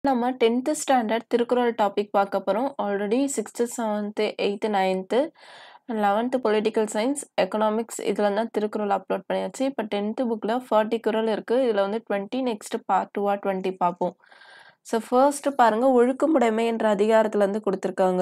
நம்ம 10th standard Thirukkural topic பார்க்க போறோம். ஆல்ரெடி 6த், 7த், 8த், 9த், 11த் பொலிட்டிக்கல் சயின்ஸ், எக்கனாமிக்ஸ் இதுல தான் திருக்குறள் அப்லோட் பண்ணியாச்சு. இப்ப 10த் புக்ல 40 குறள் இருக்கு. இதுல வந்து 20 நெக்ஸ்ட் பார்ட் 2ஆ 20 பார்ப்போம். ஸோ ஃபர்ஸ்ட் பாருங்க ஒழுக்கமுடைமை என்ற அதிகாரத்துல இருந்து குடுத்திருக்காங்க.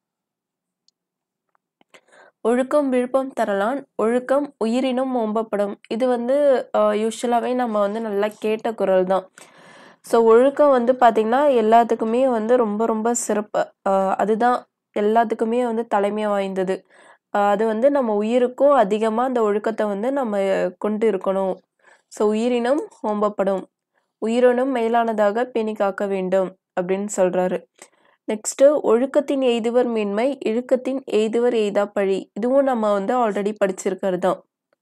ஒழுக்கம் விழுப்பம் தரலான் ஒழுக்கம் உயிரினும் ஓம்பப்படும். இது வந்து அ யூசுவலாவே நம்ம வந்து நல்லா கேட்ட குறள் தான். ஸோ ஒழுக்கம் வந்து பார்த்தீங்கன்னா, எல்லாத்துக்குமே வந்து ரொம்ப ரொம்ப சிறப்பு. அ அதுதான் எல்லாத்துக்குமே வந்து தலைமை வாய்ந்தது. அ அது வந்து நம்ம உயிருக்கும் அதிகமா அந்த ஒழுக்கத்த வந்து நம்ம கொண்டு இருக்கணும். ஸோ உயிரினும் ஓம்பப்படும். உயிரினும் மேலானதாக பேணிக் காக்க வேண்டும் அப்படின்னு சொல்றாரு. நெக்ஸ்ட் ஒழுக்கத்தின் எய்துவர் மேன்மை, இழுக்கத்தின் எய்துவர் எய்தாப் பழி. இதுவும் நம்ம வந்து ஆல்ரெடி படிச்சிருக்கிறது தான்.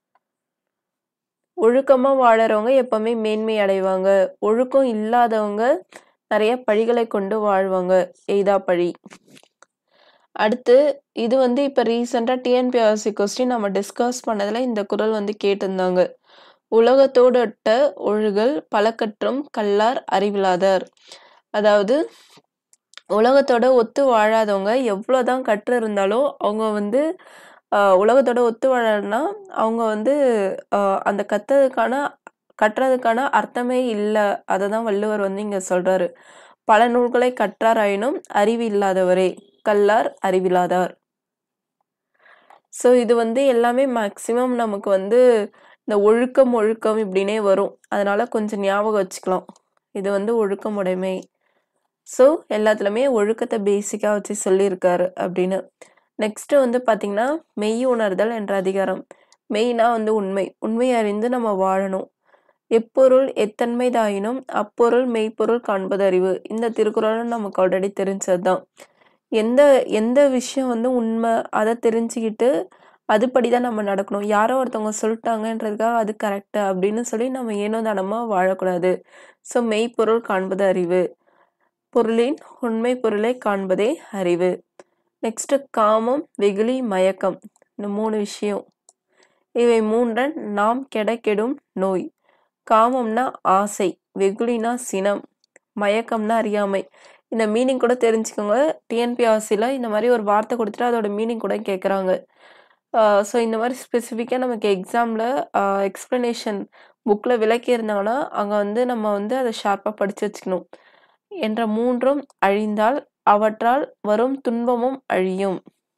ஒழுக்கமா வாழறவங்க எப்பவுமே மேன்மை அடைவாங்க. ஒழுக்கம் இல்லாதவங்க நெறைய பழிகளை கொண்டு வாழ்வாங்க. எய்தாப் பழி. அடுத்து இது வந்து இப்ப ரீசென்ட்டா டிஎன்பிஎஸ்சி கொஸ்டின் நம்ம டிஸ்கஸ் பண்ணதுல இந்த குறள் வந்து கேட்டிருந்தாங்க. உலகத்தோடொட்ட ஒழுகல் பல கற்றும் கல்லார் அறிவிலாதார். அதாவது உலகத்தோட ஒத்து வாழாதவங்க எவ்வளோதான் கற்று இருந்தாலும், அவங்க வந்து அ உலகத்தோட ஒத்து வாழலன்னா, அவங்க வந்து அ அந்த கத்ததுக்கான கற்றதுக்கான அர்த்தமே இல்ல. அததான் வள்ளுவர் வந்து இங்க சொல்றாரு. பல நூல்களை கற்றாராயினும் அறிவு இல்லாதவரே கல்லார் அறிவிலாதார். ஸோ இது வந்து எல்லாமே மேக்ஸிமம் நமக்கு வந்து இந்த ஒழுக்கம், ஒழுக்கம் இப்படின்னே வரும். அதனால கொஞ்சம் ஞாபகம் வச்சுக்கலாம். இது வந்து ஒழுக்கமுடைமை. ஸோ எல்லாத்துலயுமே ஒழுக்கத்த பேசிக்கா வச்சு சொல்லியிருக்காரு அப்படின்னு. நெக்ஸ்ட் வந்து பார்த்தீங்கன்னா, மெய் உணர்தல் என்ற அதிகாரம். மெய்னா வந்து உண்மை. உண்மை அறிந்து நம்ம வாழணும். எப்பொருள் எத்தன்மைதாயினும் அப்பொருள் மெய்ப்பொருள் காண்பது அறிவு. இந்த திருக்குறளும் நமக்கு ஆல்ரெடி தெரிஞ்சது தான். எந்த எந்த விஷயம் வந்து உண்மை அத தெரிஞ்சுக்கிட்டு, அதுபடி தான் நம்ம நடக்கணும். யாரோ ஒருத்தவங்க சொல்ட்டாங்கன்றதுக்காக அது கரெக்ட் அப்படின்னு சொல்லி நம்ம ஏனோ தானமா வாழக்கூடாது. ஸோ மெய்ப்பொருள் காண்பது அறிவு. பொருளின் உண்மை பொருளைக் காண்பதே அறிவு. நெக்ஸ்ட் காமம், வெகுளி, மயக்கம். இந்த 3 விஷயம். இவை மூன்றன் நாம் கெடக் கெடும் நோய். காமம்னா ஆசை, வெகுளினா சினம், மயக்கம்னா அறியாமை. இந்த மீனிங் கூட தெரிஞ்சுக்கோங்க. டிஎன்பிஎஸ்சில இந்த மாரி ஒரு வார்த்தை குடுத்துட்டு அதோட மீனிங் கூட கேட்கறாங்க. அ ஸோ இந்த மாரி ஸ்பெசிஃபிக்கா நமக்கு எக்ஸாம்ல அ எக்ஸ்ப்ளனேஷன் புக்ல விளக்கியிருந்தாங்கன்னா, அங்க வந்து நம்ம வந்து அத ஷார்ப்பா படிச்சு வச்சுக்கணும். என்ற மூன்றும் அழிந்தால் அவற்றால் வரும் துன்பமும் அழியும்.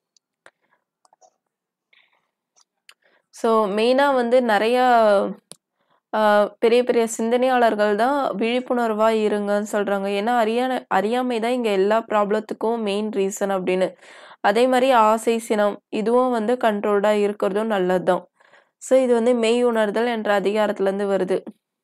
ஸோ மெயினா வந்து நெறையா அ பெரிய பெரிய சிந்தனையாளர்கள் தான் விழிப்புணர்வா இருங்கன்னு சொல்றாங்க. ஏன்னா அறியான அறியாமை தான் இங்க எல்லா ப்ராப்ளத்துக்கும் மெயின் ரீசன் அப்படின்னு. அதே மாரி ஆசை, சினம் இதுவும் வந்து கண்ட்ரோல்டா இருக்கிறதும் நல்லது தான். ஸோ இது வந்து மெய் உணர்தல் என்ற அதிகாரத்திலருந்து வருது.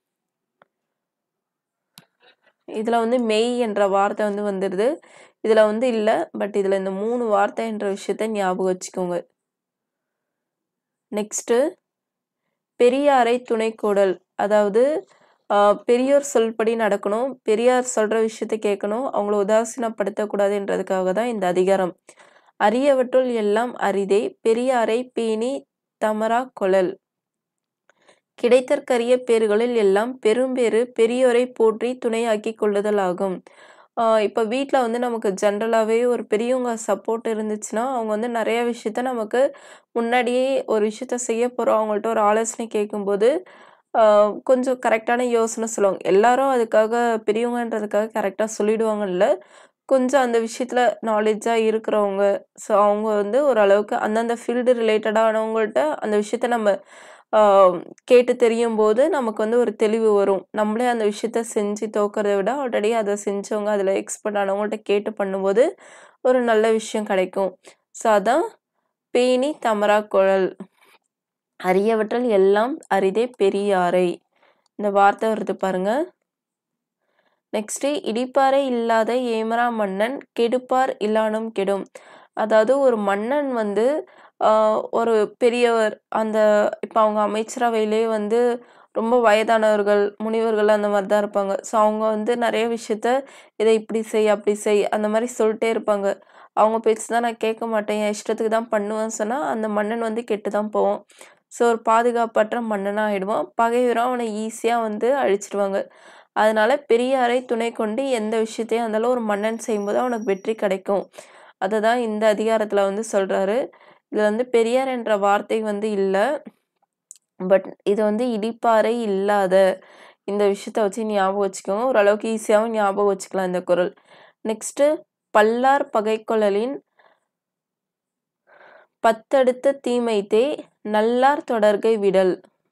இதுல வந்து மெய் என்ற வார்த்தை வந்து வந்துருது. இதுல வந்து இல்ல. பட் இதுல இந்த 3 வார்த்தை என்ற விஷயத்த ஞாபகம் வச்சுக்கோங்க. நெக்ஸ்ட் பெரியாரை துணை கோடல். அதாவது அ பெரியோர் சொல்படி நடக்கணும். பெரியார் சொல்ற விஷயத்த கேட்கணும். அவங்கள உதாசீனப்படுத்தக்கூடாதுன்றதுக்காக தான் இந்த அதிகாரம். அரியவற்றுள் எல்லாம் அரிதே பெரியாரைப் பேணித் தமராக் கொளல். கிடைத்தற்கரிய பேறுகளுள் எல்லாம் பெரும்பேறு பெரியோரைப் போற்றித் துணையாக்கிக் கொள்ளுதல் ஆகும். அ இப்ப வீட்ல வந்து நமக்கு ஜெனரலாவே ஒரு பெரியவங்க சப்போர்ட் இருந்துச்சுன்னா, அவங்க வந்து நெறைய விஷயத்த நமக்கு முன்னாடியே ஒரு விஷயத்த செய்ய போறோம். அவங்கள்ட்ட ஒரு ஆலோசனை கேட்கும்போது, அ கொஞ்சம் கரெக்ட்டான யோசனை சொல்லுவாங்க. எல்லாரும் அதுக்காக பெரியவங்கன்றதுக்காக கரெக்ட்டா சொல்லிடுவாங்கன்னு இல்ல. கொஞ்சம் அந்த விஷயத்துல நாலேட்ஜா இருக்கிறவங்க, ஸோ அவங்க வந்து ஓரளவுக்கு அந்தந்த ஃபீல்டு ரிலேட்டடானவங்கள்ட்ட அந்த விஷயத்த நம்ம அ கேட்டு தெரியும்போது, நமக்கு வந்து ஒரு தெளிவு வரும். நம்மளே அந்த விஷயத்த செஞ்சு தோக்கறத விட, ஆல்ரெடி அத செஞ்சவங்க, அதுல எக்ஸ்பர்ட் ஆனவங்கள்ட்ட கேட்டு பண்ணும்போது, ஒரு நல்ல விஷயம் கிடைக்கும். ஸோ அதான் பேணி தமராக் கொளல். அரியவற்றுள் எல்லாம் அரிதே பெரியாரை. இந்த வார்த்தை வருது பாருங்க. நெக்ஸ்ட் இடிப்பாரை இல்லாத ஏமரா மன்னன் கெடுப்பார் இலானும் கெடும். அதாவது ஒரு மன்னன் வந்து அ ஒரு பெரியவர் அந்த இப்ப அவங்க அமைச்சரவையிலே வந்து ரொம்ப வயதானவர்கள், முனிவர்கள் அந்த மாரி தான் இருப்பாங்க. ஸோ அவங்க வந்து நெறைய விஷயத்த இத இப்படி செய், அப்படி செய் அந்த மாரி சொல்ட்டே இருப்பாங்க. அவங்க பேச்சு தான் நான் கேட்க மாட்டேன். என் இஷ்டத்துக்கு தான் பண்ணுவேன்னு சொன்னா, அந்த மன்னன் வந்து கெட்டு தான் போவான். ஸோ ஒரு பாதுகாப்பற்ற மன்னனா ஆயிடுவான். பகைவரும் அவன ஈஸியா வந்து அழிச்சிடுவாங்க. அதனால பெரியாரை துணை கொண்டு எந்த விஷயத்தையும் இருந்தாலும் ஒரு மன்னன் செய்யும்போது அவனுக்கு வெற்றி கிடைக்கும் அதை தான் இந்த அதிகாரத்தில் வந்து சொல்கிறாரு இதில் வந்து பெரியார் என்ற வார்த்தை வந்து இல்லை பட் இது வந்து இடிப்பாறை இல்லாத இந்த விஷயத்த வச்சு ஞாபகம் வச்சுக்கோங்க ஓரளவுக்கு ஈஸியாகவும் ஞாபகம் வச்சுக்கலாம் இந்த குரல் நெக்ஸ்ட்டு பல்லார் பகைக்கொள்ளலின் பத்தடுத்த தீமைத்தே நல்லார் தொடர்கை விடல்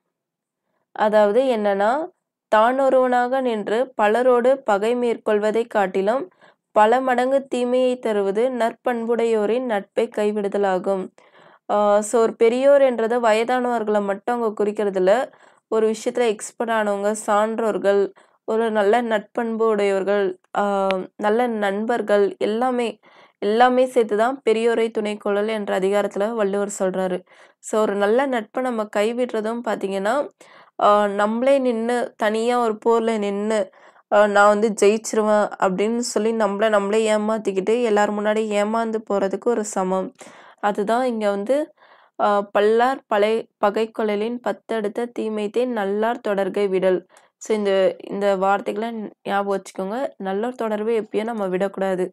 அதாவது என்னன்னா தான் ஒருவனாக நின்று பலரோடு பகை மேற்கொள்வதைக் காட்டிலும் பல மடங்கு தீமையை தருவது நற்பண்புடையோரின் நட்பை கைவிடுதலாகும் ஸோ ஒரு பெரியோர் என்றது வயதானவர்களை மட்டும் அவங்க குறிக்கிறதுல ஒரு விஷயத்துல எக்ஸ்பர்ட் ஆனவங்க சான்றோர்கள் ஒரு நல்ல நட்பண்பு உடையவர்கள் ஆஹ் நல்ல நண்பர்கள் எல்லாமே எல்லாமே சேர்த்து தான் பெரியோரை துணைக்கொள்ளல் என்ற அதிகாரத்துல வள்ளுவர் சொல்றாரு ஸோ ஒரு நல்ல நட்பை நம்ம கைவிடுறதும் பார்த்தீங்கன்னா ஆஹ் நம்மளே நின்று தனியா ஒரு போர்ல நின்று நான் வந்து ஜெயிச்சிருவேன் அப்படின்னு சொல்லி நம்மள நம்மளே ஏமாத்திக்கிட்டு எல்லார் முன்னாடி ஏமாந்து போறதுக்கு ஒரு சமம் அதுதான் இங்க வந்து ஆஹ் பல்லார் பலை பகைக்கொள்ளலின் பத்தடுத்த தீமைத்தே நல்லார் தொடர்கை விடல் ஸோ இந்த இந்த வார்த்தைகளை ஞாபகம் வச்சுக்கோங்க நல்லோர் தொடர்பை எப்பயும் நம்ம விடக்கூடாது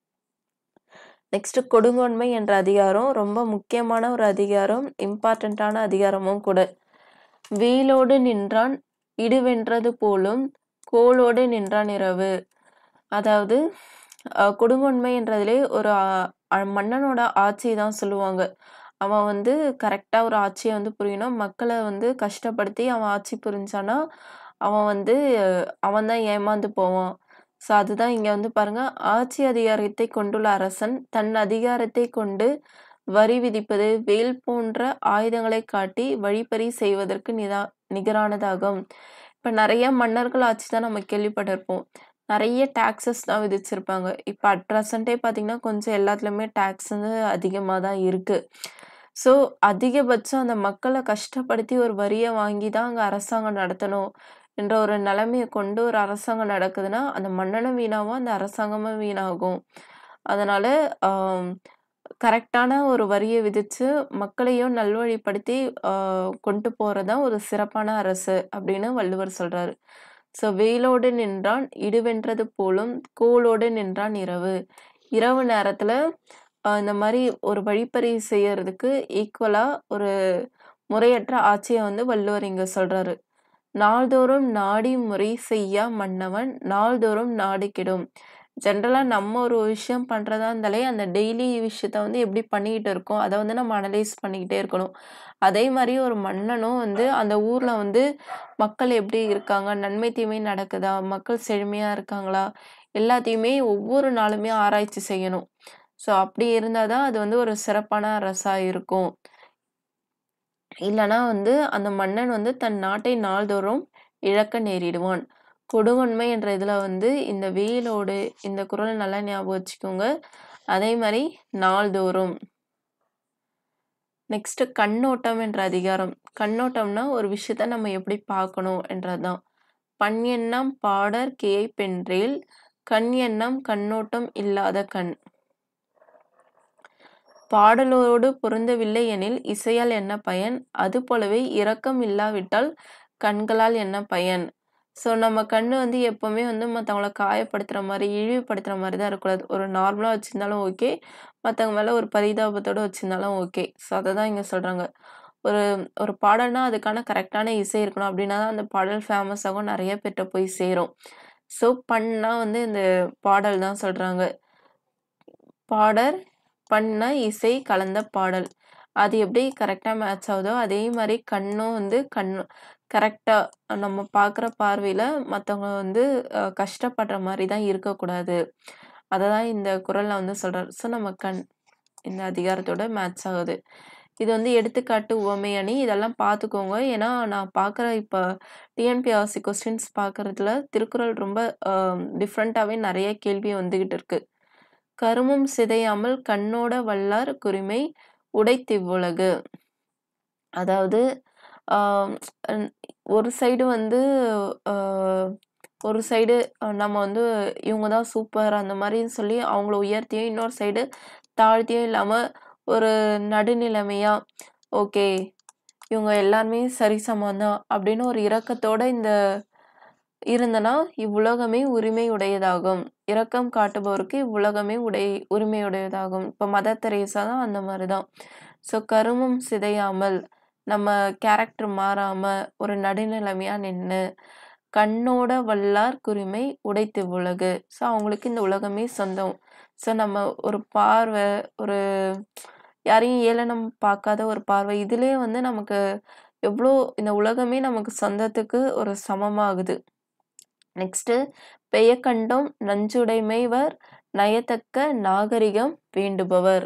நெக்ஸ்ட் கொடுங்கோன்மை என்ற அதிகாரம் ரொம்ப முக்கியமான ஒரு அதிகாரம் இம்பார்ட்டண்ட்டான அதிகாரமும் கூட வெயிலோடு நின்றான் இடுவென்றது போலும் கோலோடு நின்றான் இரவு அதாவது அஹ், கொடுங்கோன்மை என்றதிலே ஒரு அ- அ- மன்னனோட ஆட்சி தான் சொல்லுவாங்க அவன் வந்து கரெக்டாக ஒரு ஆட்சியை வந்து புரியணும் மக்களை வந்து கஷ்டப்படுத்தி அவன் ஆட்சி புரிஞ்சானா அவன் வந்து அவன் தான் ஏமாந்து போவான் ஸோ அதுதான் இங்கே வந்து பாருங்க ஆட்சி அதிகாரத்தை கொண்டுள்ள அரசன் தன் அதிகாரத்தை கொண்டு வரி விதிப்பது வேல் போன்ற ஆயுதங்களை காட்டி வழிப்பறி செய்வதற்கு நிதா நிகரானதாகும் இப்போ நிறைய மன்னர்கள் ஆட்சி தான் நம்ம கேள்விப்பட்டிருப்போம் நிறைய டாக்ஸஸ் தான் விதிச்சிருப்பாங்க இப்போ அட் ப்ரெசண்ட்டே பார்த்தீங்கன்னா கொஞ்சம் எல்லாத்துலேயுமே டேக்ஸ் வந்து அதிகமாக தான் இருக்குது ஸோ அதிகபட்சம் அந்த மக்களை கஷ்டப்படுத்தி ஒரு வரியை வாங்கி தான் அங்கே அரசாங்கம் நடத்தணும் என்ற ஒரு நிலைமையை கொண்டு ஒரு அரசாங்கம் நடக்குதுன்னா அந்த மன்னனும் வீணாகும் அந்த அரசாங்கமும் வீணாகும் அதனால கரெக்டான ஒரு வரியை விதிச்சு மக்களையும் நல்வழிப்படுத்தி ஆஹ் கொண்டு போறதுதான் ஒரு சிறப்பான அரசு அப்படின்னு வள்ளுவர் சொல்றாரு ஸோ வெயிலோடு நின்றான் இடுவென்றது போலும் கோலோடு நின்றான் இரவு இரவு நேரத்துல ஆஹ் இந்த மாதிரி ஒரு வழிப்பறி செய்யறதுக்கு ஈக்குவலா ஒரு முறையற்ற ஆட்சியை வந்து வள்ளுவர் இங்க சொல்றாரு நாள்தோறும் நாடி முறை செய்யா மன்னவன் நாள்தோறும் நாடு கெடும் ஜென்ரலா நம்ம ஒரு விஷயம் பண்றதா இருந்தாலே அந்த டெய்லி விஷயத்த வந்து எப்படி பண்ணிக்கிட்டு இருக்கோம் அதை வந்து நம்ம அனலைஸ் பண்ணிக்கிட்டே இருக்கணும் அதே மாதிரி ஒரு மன்னனும் வந்து அந்த ஊர்ல வந்து மக்கள் எப்படி இருக்காங்க நன்மை தீமை நடக்குதா மக்கள் செழுமையா இருக்காங்களா எல்லாத்தையுமே ஒவ்வொரு நாளுமே ஆராய்ச்சி செய்யணும் ஸோ அப்படி இருந்தாதான் அது வந்து ஒரு சிறப்பான அரசா இருக்கும் இல்லனா வந்து அந்த மன்னன் வந்து தன் நாட்டை நாள்தோறும் இழக்க நேரிடுவான் கொடுங்கோன்மை என்ற இதுல வந்து இந்த வெயிலோடு இந்த குறளை நல்லா ஞாபகம் வச்சுக்கோங்க அதே மாதிரி நாள்தோறும் நெக்ஸ்ட் கண்ணோட்டம் என்ற அதிகாரம் கண்ணோட்டம்னா ஒரு விஷயத்த நம்ம எப்படி பார்க்கணும் என்றதுதான் பண் எண்ணம் பாடற் கேய் பென்றேல் கண் எண்ணம் கண்ணோட்டம் இல்லாத கண் பாடலோடு பொருந்தவில்லை எனில் இசையால் என்ன பயன் அதுபோலவே இரக்கம் இல்லாவிட்டால் கண்களால் என்ன பயன் ஸோ நம்ம கண்ணு வந்து எப்பவுமே வந்து மற்றவங்கள காயப்படுத்துற மாதிரி இழிவுபடுத்துற மாதிரி தான் இருக்கக்கூடாது ஒரு நார்மலாக வச்சிருந்தாலும் ஓகே மற்றவங்க மேலே ஒரு பரிதாபத்தோட வச்சிருந்தாலும் ஓகே ஸோ அதை தான் இங்கே சொல்கிறாங்க ஒரு ஒரு பாடல்னா அதுக்கான கரெக்டான இசை இருக்கணும் அப்படின்னா தான் அந்த பாடல் ஃபேமஸ் ஆகும் நிறைய பேர்கிட்ட போய் சேரும் ஸோ பண்ணா வந்து இந்த பாடல் தான் சொல்கிறாங்க பாடர் பண்ண இசை கலந்த பாடல் அது எப்படி கரெக்டாக மேட்ச் ஆகுதோ அதே மாதிரி கண்ணும் வந்து கண் கரெக்டாக நம்ம பார்க்குற பார்வையில் மற்றவங்க வந்து அஹ், கஷ்டப்படுற மாதிரி தான் இருக்கக்கூடாது அதை தான் இந்த குறளில் வந்து சொல்கிறார் ஸோ நம்ம கண் இந்த அதிகாரத்தோட மேட்ச் ஆகுது இது வந்து எடுத்துக்காட்டு உவமை அணி இதெல்லாம் பார்த்துக்கோங்க ஏன்னா நான் பார்க்குற இப்போ டிஎன்பிஆர்சி கொஸ்டின்ஸ் பார்க்குறதுல திருக்குறள் ரொம்ப டிஃப்ரெண்ட்டாகவே நிறைய கேள்வி வந்துக்கிட்டு இருக்கு கருமம் சிதையாமல் கண்ணோட வல்லார் குரிமை உடைத்திவ்வுலகு அதாவது ஆஹ் உம் ஒரு சைடு வந்து ஆஹ் ஒரு சைடு நம்ம வந்து இவங்க தான் சூப்பர் அந்த மாதிரின்னு சொல்லி அவங்கள உயர்த்தியும் இன்னொரு சைடு தாழ்த்தியும் இல்லாமல் ஒரு நடுநிலைமையா ஓகே இவங்க எல்லாருமே சரிசமம் தான் அப்படின்னு ஒரு இரக்கத்தோட இந்த இருந்தனா இவ்வுலகமே உரிமையுடையதாகும். இரக்கம் காட்டுபவருக்கு இவ்வுலகமே உடை உரிமையுடையதாகும். இப்ப மதர் தெரேசா தான் அந்த மாரி தான். ஸோ கருமம் சிதையாமல், நம்ம கேரக்டர் மாறாம, ஒரு நடுநிலைமையா நின்னு, கண்ணோட வல்லார் குரிமை உடைத்திவ்வுலகு. ஸோ அவங்களுக்கு இந்த உலகமே சொந்தம். ஸோ நம்ம ஒரு பார்வை, ஒரு யாரையும் ஏளனம் பார்க்காத ஒரு பார்வை, இதிலயே வந்து நமக்கு எவ்ளோ இந்த உலகமே நமக்கு சொந்தத்துக்கு ஒரு சமமாகுது. நெக்ஸ்ட்டு பெயக்கண்டும் நஞ்சுடைமைவர் நயத்தக்க நாகரிகம் வேண்டுபவர்.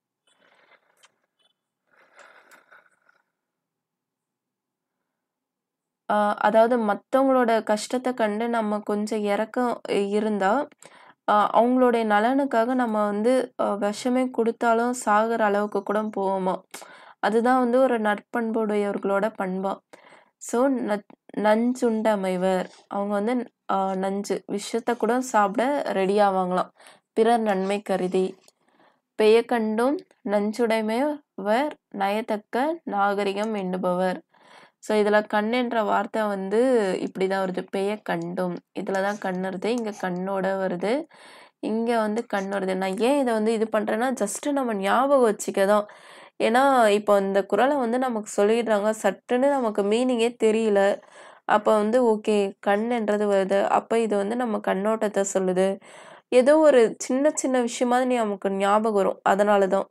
ஆ அதாவது மத்தவங்களோட கஷ்டத்த கண்டு நம்ம கொஞ்சம் இரக்கம் இருந்தா, அ அவங்களுடைய நலனுக்காக நம்ம வந்து அ விஷமே குடுத்தாலும் சாகுற அளவுக்கு கூட போவோமாம். அதுதான் வந்து ஒரு நற்பண்புடையவர்களோட பண்பாம். ஸோ ந நஞ்சுண்டமைவர். அவங்க வந்து அ நஞ்சு விஷத்த கூட சாப்பிட ரெடி ஆவாங்களாம். பிறர் நன்மை கருதி. பெயக்கண்டும் நஞ்சுடைமைவர் நயத்தக்க நாகரிகம் வேண்டுபவர். ஸோ இதுல கண் என்ற வார்த்தை வந்து இப்படிதான் வருது. பெயக்கண்டும். இதுல தான் கண் வருது. இங்க கண்ணோட வருது. இங்க வந்து கண் வருது. நான் ஏன் இத வந்து இது பண்றேன்னா, ஜஸ்ட் நம்ம ஞாபகம் வச்சுக்க தான். ஏன்னா, இப்போ இந்த குறள வந்து நமக்கு சொல்லிடுறாங்க. சட்டுன்னு நமக்கு மீனிங்கே தெரியல. அப்ப வந்து ஓகே கண் என்றது வருது. அப்ப இது வந்து நம்ம கண்ணோட்டத்த சொல்லுது. ஏதோ ஒரு சின்ன சின்ன விஷயமாவது நமக்கு ஞாபகம் வரும். அதனால தான்.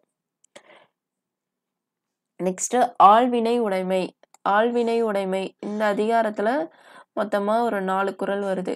நெக்ஸ்ட்டு ஆள்வினை உடைமை. ஆள்வினை உடைமை. இந்த அதிகாரத்துல மொத்தமா ஒரு 4 குறள் வருது.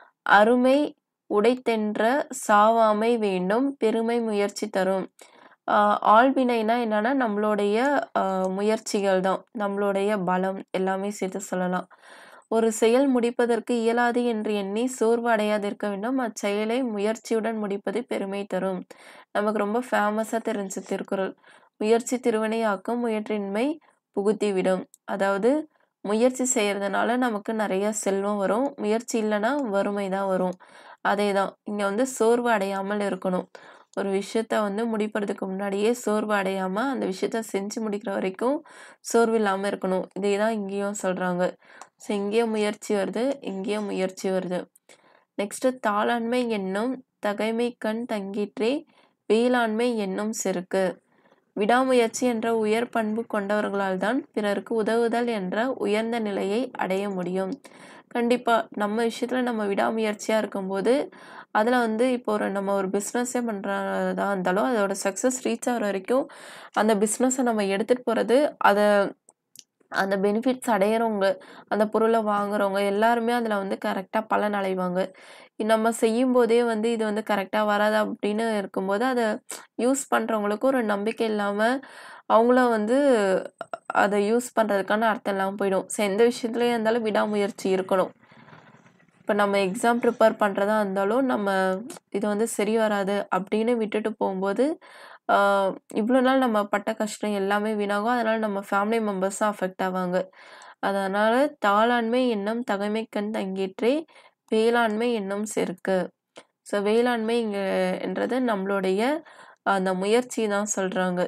அருமை உடைத்தென்ற சாவாமை வேண்டும் பெருமை முயற்சி தரும். ஆ ஆள்வினைனா என்னன்னா, நம்மளுடைய அ முயற்சிகள் தான். நம்மளுடைய பலம் எல்லாமே சேர்த்து சொல்லலாம். ஒரு செயல் முடிப்பதற்கு இயலாது என்று எண்ணி சோர்வு அடையாதிருக்க வேண்டும். அச்செயலை முயற்சியுடன் முடிப்பது பெருமை தரும். நமக்கு ரொம்ப ஃபேமஸா தெரிஞ்ச திருக்குறள். முயற்சி திருவினையாக்கும் முயற்றின்மை புகுத்திவிடும். அதாவது முயற்சி செய்யறதுனால நமக்கு நெறைய செல்வம் வரும். முயற்சி இல்லன்னா வறுமை தான் வரும். அதேதான். இங்க வந்து சோர்வு அடையாமல் இருக்கணும். ஒரு விஷயத்த வந்து முடிப்பதற்கு முன்னாடியே சோர்வு அடையாம, அந்த விஷயத்த செஞ்சு முடிக்கிற வரைக்கும் சோர்வு இல்லாம இருக்கணும். இதே தான் இங்கேயும் சொல்றாங்க. ஸோ இங்கேயும் முயற்சி வருது. இங்கேயும் முயற்சி வருது. நெக்ஸ்ட்டு தாளாண்மை என்னும் தகைமைக்கண் தங்கிற்றே வேளாண்மை என்னும் செருக்கு. விடாமுயற்சி என்ற உயர் பண்பு கொண்டவர்களால் தான் பிறருக்கு உதவுதல் என்ற உயர்ந்த நிலையை அடைய முடியும். கண்டிப்பா நம்ம விஷயத்துல நம்ம விடாமுயற்சியா இருக்கும்போது, அதுல வந்து இப்போ ஒரு நம்ம ஒரு பிசினஸே பண்றதா இருந்தாலும், அதோட சக்சஸ் ரீச் ஆகுற வரைக்கும், அந்த பிசினஸ நம்ம எடுத்துட்டு போறது, அத அந்த பெனிஃபிட்ஸ் அடையறவங்க, அந்த பொருள வாங்குறவங்க எல்லாருமே அதுல வந்து கரெக்ட்டா பலன் அடைவாங்க. நம்ம செய்யும்போதே வந்து இது வந்து கரெக்ட்டா வராது அப்படின்னு இருக்கும்போது, அத யூஸ் பண்றவங்களுக்கு ஒரு நம்பிக்கை இல்லாம, அவங்களும் வந்து அத யூஸ் பண்றதுக்கான அர்த்தம் இல்லாம போயிடும். ஸோ எந்த விஷயத்துலயா இருந்தாலும் விடாமுயற்சி இருக்கணும். இப்ப நம்ம எக்ஸாம் ப்ரிப்பேர் பண்றதா இருந்தாலும், நம்ம இது வந்து சரி வராது அப்படின்னு விட்டுட்டு போம்போது, ஆ இவ்ளோ நாள் நம்ம பட்ட கஷ்டம் எல்லாமே வீணாகும். அதனால நம்ம ஃபேமிலி மெம்பர்ஸும் அஃபெக்ட் ஆவாங்க. அதனால தாளாண்மை என்னும் தகைமைக்கண் தங்கிற்றே வேளாண்மை என்னும் செருக்கு. ஸோ வேளாண்மை இங்க என்றது நம்மளுடைய அந்த முயற்சி தான் சொல்றாங்க.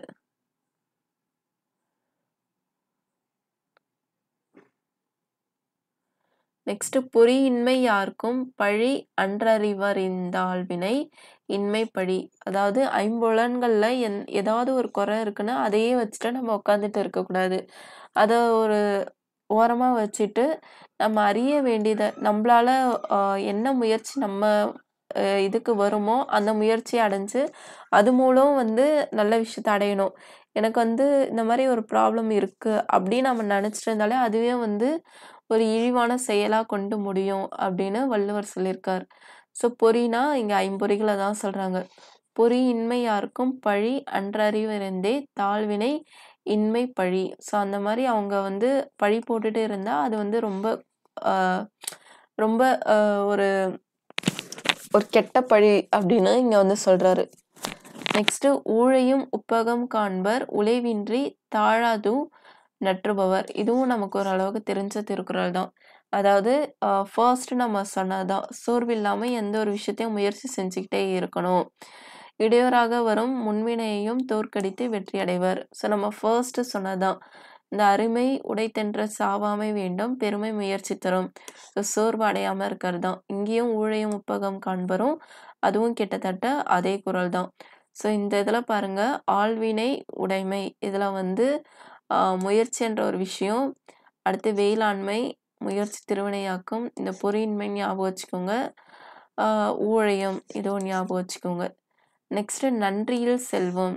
நெக்ஸ்ட்டு பொறியின்மை யார்க்கும் பழி அன்றறிவறிந்தாள்வினை இன்மை பழி. அதாவது ஐம்புலன்கள்ல என் ஏதாவது ஒரு குறை இருக்குன்னா, அதையே வச்சுட்டு நம்ம உட்காந்துட்டு இருக்கக்கூடாது. அத ஒரு ஓரமா வச்சுட்டு, நம்ம அறிய வேண்டியத நம்பளால அ என்ன முயற்சி நம்ம அ இதுக்கு வருமோ, அந்த முயற்சிய அடைஞ்சு, அது மூலம் வந்து நல்ல விஷயத்த அடையணும். எனக்கு வந்து இந்த மாரி ஒரு ப்ராப்ளம் இருக்கு அப்படின்னு நம்ம நெனச்சுட்டு இருந்தாலே, அதுவே வந்து ஒரு இழிவான செயலா கொண்டு முடியும் அப்படின்னு வள்ளுவர் சொல்லியிருக்கார். ஸோ பொறினா இங்க ஐம்பொறிகள தான் சொல்றாங்க. பொறியின்மை யார்க்கும் பழி அன்றறிவறிந்தே தாழ்வினை இன்மை பழி. ஸோ அந்த மாரி அவங்க வந்து பழி போட்டுட்டு இருந்தா, அது வந்து ரொம்ப அ ரொம்ப அ ஒரு ஒரு கெட்ட பழி அப்படின்னு இங்க வந்து சொல்றாரு. நெக்ஸ்ட்டு ஊழையும் உப்பகம் காண்பர் உழைவின்றி தாழாது நற்றுபவர். இதுவும் நமக்கு ஓரளவுக்கு தெரிஞ்ச திருக்குறள் தான். அதாவது அ ஃபர்ஸ்ட் நம்ம சொன்னது தான். சோர்வு இல்லாம எந்த ஒரு விஷயத்தையும் முயற்சி செஞ்சுக்கிட்டே இருக்கணும். இடையூறாக வரும் முன்வினையையும் தோற்கடித்து வெற்றி அடைவர். ஸோ நம்ம ஃபர்ஸ்ட் சொன்னது தான். இந்த அருமை உடைத்தென்ற சாவாமை வேண்டும் பெருமை முயற்சி தரும் ஸோ சோர்வு அடையாமல் இருக்கிறது தான் இங்கேயும் ஊழையும் உப்பகம் காண்பரும் அதுவும் கிட்டத்தட்ட அதே குரல் தான் ஸோ இந்த இதில் பாருங்க ஆழ்வினை உடைமை இதில் வந்து ஆஹ், முயற்சி என்ற ஒரு விஷயம் அடுத்து வேளாண்மை முயற்சி திருவினையாக்கும் இந்த பொறியின்மை ஞாபகம் வச்சுக்கோங்க ஆஹ், ஊழையம் இதுவும் ஞாபகம் வச்சுக்கோங்க நெக்ஸ்ட் நன்றியில் செல்வம்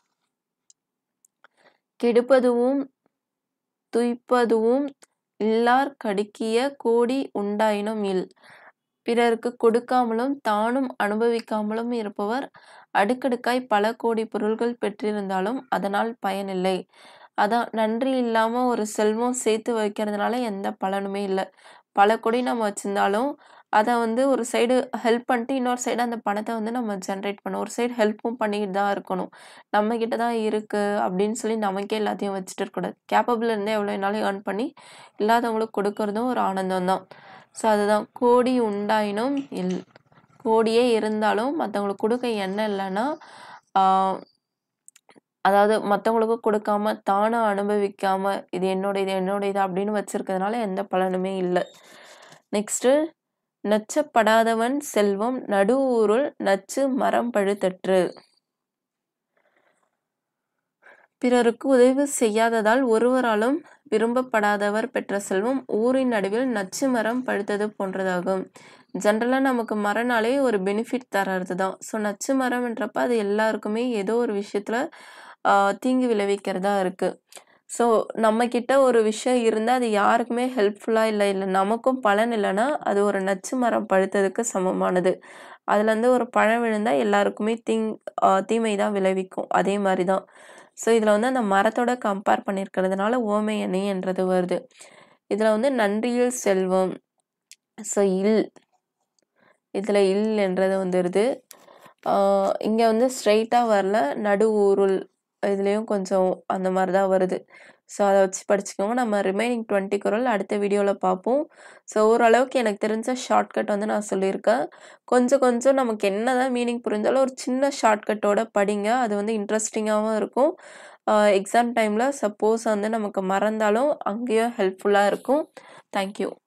கெடுப்பதுவும் துய்ப்பதுவும் இல்லார் கடுக்கிய கோடி உண்டாயினும் இல் பிறருக்கு கொடுக்காமலும் தானும் அனுபவிக்காமலும் இருப்பவர் அடுக்கடுக்காய் பல கோடி பொருள்கள் பெற்றிருந்தாலும் அதனால் பயனில்லை அதான் நன்றி இல்லாம ஒரு செல்வம் சேர்த்து வைக்கிறதுனால எந்த பலனுமே இல்லை பல கோடி நம்ம வச்சிருந்தாலும் அதை வந்து ஒரு சைடு ஹெல்ப் பண்ணிட்டு இன்னொரு சைடு அந்த பணத்தை வந்து நம்ம ஜென்ரேட் பண்ணணும் ஒரு சைடு ஹெல்ப்பும் பண்ணிக்கிட்டு தான் இருக்கணும் நம்ம கிட்ட தான் இருக்கு அப்படின்னு சொல்லி நமக்கே எல்லாத்தையும் வச்சுட்டு இருக்கக்கூடாது கேப்பபிள் இருந்தால் எவ்வளோ நாளும் ஏர்ன் பண்ணி இல்லாதவங்களுக்கு கொடுக்கறதும் ஒரு ஆனந்தம் தான் ஸோ அதுதான் கோடி உண்டாயினும் இல் கோடியே இருந்தாலும் மற்றவங்களுக்கு கொடுக்க எண்ணம் இல்லைன்னா ஆஹ், அதாவது மற்றவங்களுக்கு கொடுக்காம தானா அனுபவிக்காம இது என்னோட இது என்னோட இது அப்படின்னு வச்சிருக்கிறதுனால எந்த பலனுமே இல்லை நெக்ஸ்ட் நச்சப்படாதவன் செல்வம் நடுவூருள் நச்சு மரம் பழுத்தற்று பிறருக்கு உதவி செய்யாததால் ஒருவராலும் விரும்பப்படாதவர் பெற்ற செல்வம் ஊரின் நடுவில் நச்சு மரம் பழுத்தது போன்றதாகும் ஜென்ரலாக நமக்கு மரம்னாலே ஒரு பெனிஃபிட் தர்றது தான் ஸோ நச்சு மரம்ன்றப்ப அது எல்லாருக்குமே ஏதோ ஒரு விஷயத்துல ஆஹ், தீங்கு விளைவிக்கிறதா இருக்கு ஸோ நம்ம கிட்ட ஒரு விஷயம் இருந்தால் அது யாருக்குமே ஹெல்ப்ஃபுல்லாக இல்லை இல்லை நமக்கும் பலன் இல்லைன்னா அது ஒரு நச்சு மரம் பழுத்ததுக்கு சமமானது அதுலேருந்து ஒரு பழம் விழுந்தால் எல்லாருக்குமே தீங் ஆஹ், தீமை தான் விளைவிக்கும் அதே மாதிரி தான் ஸோ இதில் வந்து அந்த மரத்தோட கம்பேர் பண்ணியிருக்கிறதுனால ஓமை அணி என்றது வருது இதில் வந்து நன்றியில் செல்வம் ஸோ இல் இதில் இல் என்றது வந்துடுது இங்கே வந்து ஸ்ட்ரைட்டாக வரல நடு ஊருள் இதுலேயும் கொஞ்சம் அந்த மாதிரி தான் வருது ஸோ அதை வச்சு படிச்சுக்கோங்க நம்ம ரிமைனிங் டுவெண்ட்டி குரல் அடுத்த வீடியோவில் பார்ப்போம் ஸோ ஓரளவுக்கு எனக்கு தெரிஞ்ச ஷார்ட்கட் வந்து நான் சொல்லியிருக்கேன் கொஞ்சம் கொஞ்சம் நமக்கு என்ன தான் மீனிங் புரிஞ்சாலும் ஒரு சின்ன ஷார்ட்கட்டோட படிங்க அது வந்து இன்ட்ரெஸ்டிங்காகவும் இருக்கும் எக்ஸாம் டைமில் சப்போஸ் வந்து நமக்கு மறந்தாலும் அங்கேயும் ஹெல்ப்ஃபுல்லாக இருக்கும் தேங்க்யூ